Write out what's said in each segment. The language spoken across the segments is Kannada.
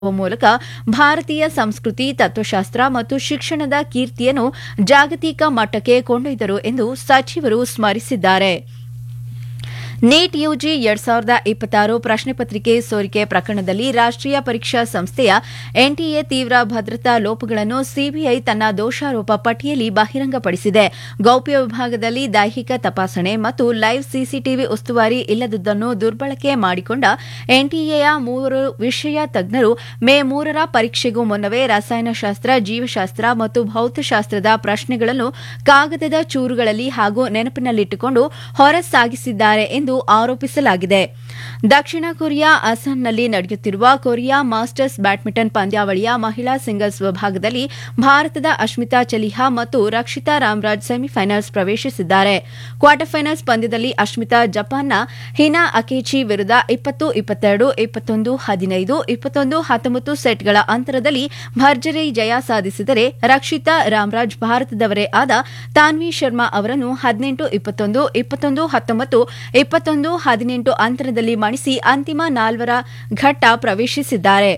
ಮೂಲಕ ಭಾರತೀಯ ಸಂಸ್ಕೃತಿ ತತ್ವಶಾಸ್ತ್ರ ಮತ್ತು ಶಿಕ್ಷಣದ ಕೀರ್ತಿಯನ್ನು ಜಾಗತಿಕ ಮಟ್ಟಕ್ಕೆ ಕೊಂಡೊಯ್ದರು ಎಂದು ಸಚಿವರು ಸ್ಮರಿಸಿದ್ದಾರೆ ನೀಟ್ ಯುಜಿ ಎರಡ್ ಸಾವಿರದ ಇಪ್ಪತ್ತಾರು ಪ್ರಶ್ನೆ ಪತ್ರಿಕೆ ಸೋರಿಕೆ ಪ್ರಕರಣದಲ್ಲಿ ರಾಷ್ಟೀಯ ಪರೀಕ್ಷಾ ಸಂಸ್ಥೆಯ ಎನ್ಟಿಎ ತೀವ್ರ ಭದ್ರತಾ ಲೋಪಗಳನ್ನು ಸಿಬಿಐ ತನ್ನ ದೋಷಾರೋಪ ಪಟ್ಟಿಯಲ್ಲಿ ಬಹಿರಂಗಪಡಿಸಿದೆ ಗೌಪ್ಯ ವಿಭಾಗದಲ್ಲಿ ದೈಹಿಕ ತಪಾಸಣೆ ಮತ್ತು ಲೈವ್ ಸಿಸಿಟಿವಿ ಉಸ್ತುವಾರಿ ಇಲ್ಲದುದನ್ನು ದುರ್ಬಳಕೆ ಮಾಡಿಕೊಂಡ ಎನ್ಟಿಎಯ ಮೂವರು ವಿಷಯ ತಜ್ಞರು ಮೇ ಮೂರರ ಪರೀಕ್ಷೆಗೂ ಮುನ್ನವೇ ರಸಾಯನಶಾಸ್ತ್ರ ಜೀವಶಾಸ್ತ್ರ ಮತ್ತು ಭೌತಶಾಸ್ತ್ರದ ಪ್ರಶ್ನೆಗಳನ್ನು ಕಾಗದದ ಚೂರುಗಳಲ್ಲಿ ಹಾಗೂ ನೆನಪಿನಲ್ಲಿಟ್ಟುಕೊಂಡು ಹೊರಸಾಗಿಸಿದ್ದಾರೆ ಎಂದು ಆರೋಪಿಸಲಾಗಿದೆ ದಕ್ಷಿಣ ಕೊರಿಯಾ ಅಸ್ಸಾಂನಲ್ಲಿ ನಡೆಯುತ್ತಿರುವ ಕೊರಿಯಾ ಮಾಸ್ಟರ್ಸ್ ಬ್ಯಾಡ್ಮಿಂಟನ್ ಪಂದ್ಯಾವಳಿಯ ಮಹಿಳಾ ಸಿಂಗಲ್ಸ್ ವಿಭಾಗದಲ್ಲಿ ಭಾರತದ ಅಶ್ಮಿತಾ ಚಲಿಹಾ ಮತ್ತು ರಕ್ಷಿತಾ ರಾಮ್ರಾಜ್ ಸೆಮಿಫೈನಲ್ಸ್ ಪ್ರವೇಶಿಸಿದ್ದಾರೆ ಕ್ವಾರ್ಟರ್ ಫೈನಲ್ಸ್ ಪಂದ್ಯದಲ್ಲಿ ಅಶ್ಮಿತಾ ಜಪಾನ್ನ ಹಿನಾ ಅಕೇಚಿ ವಿರುದ್ಧ ಇಪ್ಪತ್ತು ಇಪ್ಪತ್ತೆರಡು ಇಪ್ಪತ್ತೊಂದು ಹದಿನೈದು ಇಪ್ಪತ್ತೊಂದು ಹತ್ತೊಂಬತ್ತು ಸೆಟ್ಗಳ ಅಂತರದಲ್ಲಿ ಭರ್ಜರಿ ಜಯ ಸಾಧಿಸಿದರೆ ರಕ್ಷಿತಾ ರಾಮ್ರಾಜ್ ಭಾರತದವರೇ ಆದ ತಾನ್ವಿ ಶರ್ಮಾ ಅವರನ್ನು ಹದಿನೆಂಟು ಇಪ್ಪತ್ತೊಂದು ಇಪ್ಪತ್ತೊಂದು ಹತ್ತೊಂಬತ್ತು ಇಪ್ಪತ್ತೊಂದು ಹದಿನೆಂಟು ಅಂತರದಲ್ಲಿ ಮಣಿಸಿ ಅಂತಿಮ ನಾಲ್ವರ ಘಟ್ಟ ಪ್ರವೇಶಿಸಿದ್ದಾರೆ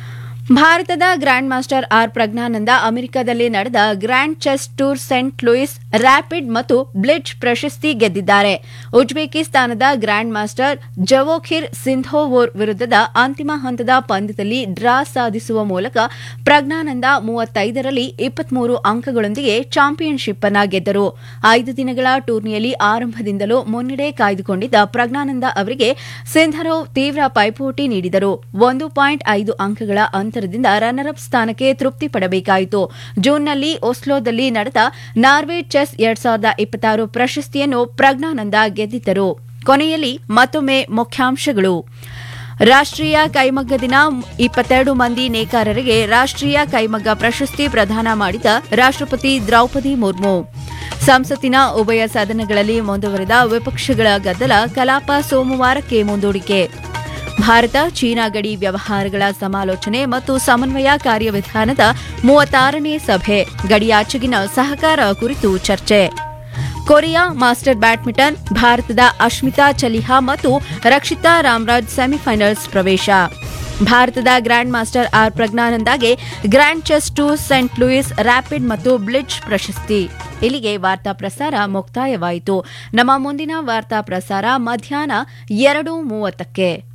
ಭಾರತದ ಗ್ರ್ಯಾಂಡ್ ಮಾಸ್ಟರ್ ಆರ್ ಪ್ರಜ್ಞಾನಂದ ಅಮೆರಿಕದಲ್ಲಿ ನಡೆದ grand chess tour Saint Louis rapid ಮತ್ತು ಬ್ಲಿಡ್ಜ್ ಪ್ರಶಸ್ತಿ ಗೆದ್ದಿದ್ದಾರೆ ಉಜ್ಬೇಕಿಸ್ತಾನದ ಗ್ರ್ಯಾಂಡ್ ಮಾಸ್ಟರ್ ಜವೋಖಿರ್ ಸಿಂಧೋವೋರ್ ವಿರುದ್ಧದ ಅಂತಿಮ ಹಂತದ ಪಂದ್ಯದಲ್ಲಿ ಡ್ರಾ ಸಾಧಿಸುವ ಮೂಲಕ ಪ್ರಜ್ಞಾನಂದ ಮೂವತ್ತೈದರಲ್ಲಿ ಇಪ್ಪತ್ಮೂರು ಅಂಕಗಳೊಂದಿಗೆ ಚಾಂಪಿಯನ್ಶಿಪ್ ಅನ್ನ ಗೆದ್ದರು ಐದು ದಿನಗಳ ಟೂರ್ನಿಯಲ್ಲಿ ಆರಂಭದಿಂದಲೂ ಮುನ್ನಡೆ ಕಾಯ್ದುಕೊಂಡಿದ್ದ ಪ್ರಜ್ಞಾನಂದ ಅವರಿಗೆ ಸಿಂಧರೋವ್ ತೀವ್ರ ಪೈಪೋಟಿ ನೀಡಿದರು ಒಂದು ಪಾಯಿಂಟ್ ಐದು ಅಂಕಗಳ ಅಂತರದಿಂದ ರನ್ನರ್ ಅಪ್ ಸ್ಥಾನಕ್ಕೆ ತೃಪ್ತಿ ಪಡಬೇಕಾಯಿತು ಜೂನ್ನಲ್ಲಿ ಒಸ್ಲೋದಲ್ಲಿ ನಡೆದ ನಾರ್ವೆ ಚೆಸ್ ಎರಡ್ ಸಾವಿರದ ಇಪ್ಪತ್ತಾರು ಪ್ರಶಸ್ತಿಯನ್ನು ಪ್ರಜ್ಞಾನಂದ ಗೆದ್ದಿದ್ದರು ಕೊನೆಯಲ್ಲಿ ಮತ್ತೊಮ್ಮೆ ಮುಖ್ಯಾಂಶಗಳು ರಾಷ್ಟೀಯ ಕೈಮಗ್ಗ ದಿನ ಇಪ್ಪತ್ತೆರಡು ಮಂದಿ ನೇಕಾರರಿಗೆ ರಾಷ್ಟೀಯ ಕೈಮಗ್ಗ ಪ್ರಶಸ್ತಿ ಪ್ರದಾನ ಮಾಡಿದ ರಾಷ್ಟಪತಿ ದ್ರೌಪದಿ ಮುರ್ಮು ಸಂಸತ್ತಿನ ಉಭಯ ಸದನಗಳಲ್ಲಿ ಮುಂದುವರೆದ ವಿಪಕ್ಷಗಳ ಗದ್ದಲ ಕಲಾಪ ಸೋಮವಾರಕ್ಕೆ ಮುಂದೂಡಿಕೆ ಭಾರತ ಚೀನಾ ಗಡಿ ವ್ಯವಹಾರಗಳ ಸಮಾಲೋಚನೆ ಮತ್ತು ಸಮನ್ವಯ ಕಾರ್ಯವಿಧಾನದ ಮೂವತ್ತಾರನೇ ಸಭೆ ಗಡಿಯಾಚೆಗಿನ ಸಹಕಾರ ಕುರಿತು ಚರ್ಚೆ ಕೊರಿಯಾ ಮಾಸ್ಟರ್ ಬ್ಯಾಡ್ಮಿಂಟನ್ ಭಾರತದ ಅಶ್ಮಿತಾ ಚಲಿಹಾ ಮತ್ತು ರಕ್ಷಿತಾ ರಾಮ್ರಾಜ್ ಸೆಮಿಫೈನಲ್ಸ್ ಪ್ರವೇಶ ಭಾರತದ ಗ್ರ್ಯಾಂಡ್ ಮಾಸ್ಟರ್ ಆರ್ ಪ್ರಜ್ಞಾನಂದಾಗೆ grand chess tour Saint Louis rapid ಮತ್ತು ಬ್ಲಿಡ್ಜ್ ಪ್ರಶಸ್ತಿ ಇಲ್ಲಿಗೆ ವಾರ್ತಾ ಪ್ರಸಾರ ಮುಕ್ತಾಯವಾಯಿತು ನಮ್ಮ ಮುಂದಿನ ವಾರ್ತಾ ಪ್ರಸಾರ ಮಧ್ಯಾಹ್ನ ಎರಡು ಮೂವತ್ತಕ್ಕೆ